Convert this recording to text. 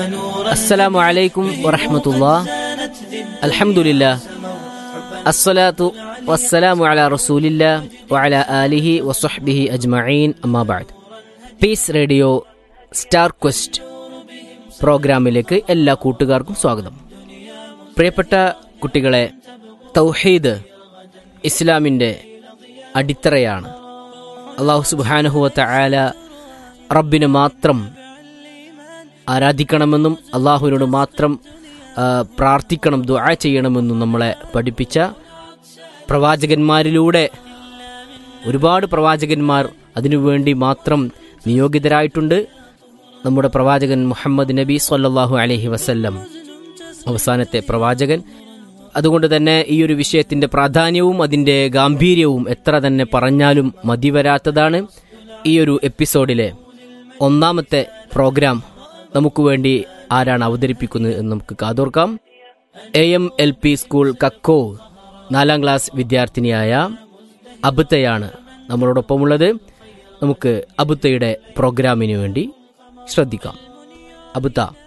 السلام عليكم ورحمة الله الحمد لله الصلاة والسلام على رسول الله وعلى آله وصحبه أجمعين أما بعد piece radio star question പ്രോഗ്രാമിലേക്ക് എല്ലാ കൂട്ടുകാർക്കും സ്വാഗതം പ്രിയപ്പെട്ട കുട്ടികളെ തൗഹീദ് ഇസ്ലാമിൻ്റെ അടിത്തറയാണ് അള്ളാഹു സുബാനുഹുവത്ത ആല റബ്ബിനെ മാത്രം ആരാധിക്കണമെന്നും അള്ളാഹുവിനോട് മാത്രം ആ, പ്രാർത്ഥിക്കണം ദുആ ചെയ്യണമെന്നും നമ്മളെ പഠിപ്പിച്ച പ്രവാചകന്മാരിലൂടെ ഒരുപാട് പ്രവാചകന്മാർ അതിനുവേണ്ടി മാത്രം നിയോഗിതരായിട്ടുണ്ട് നമ്മുടെ പ്രവാചകൻ മുഹമ്മദ് നബി സല്ലല്ലാഹു അലൈഹി വസല്ലം അവസാനത്തെ പ്രവാചകൻ അതുകൊണ്ട് തന്നെ ഈ ഒരു വിഷയത്തിന്റെ പ്രാധാന്യവും അതിന്റെ ഗാംഭീര്യവും എത്ര തന്നെ പറഞ്ഞാലും മതിവരാത്തതാണ് ഈ ഒരു എപ്പിസോഡിലെ ഒന്നാമത്തെ പ്രോഗ്രാം നമുക്ക് വേണ്ടി ആരാണ് അവതരിപ്പിക്കുന്നത് എന്ന് നമുക്ക് കാതോർക്കാം A M L P school Kakko നാലാം ക്ലാസ് വിദ്യാർത്ഥിനിയായ അബുത്തയാണ് നമ്മളോടൊപ്പമുള്ളത് നമുക്ക് അബുത്തയുടെ പ്രോഗ്രാമിന് വേണ്ടി ശ്രദ്ധിക്കാം അബുത്ത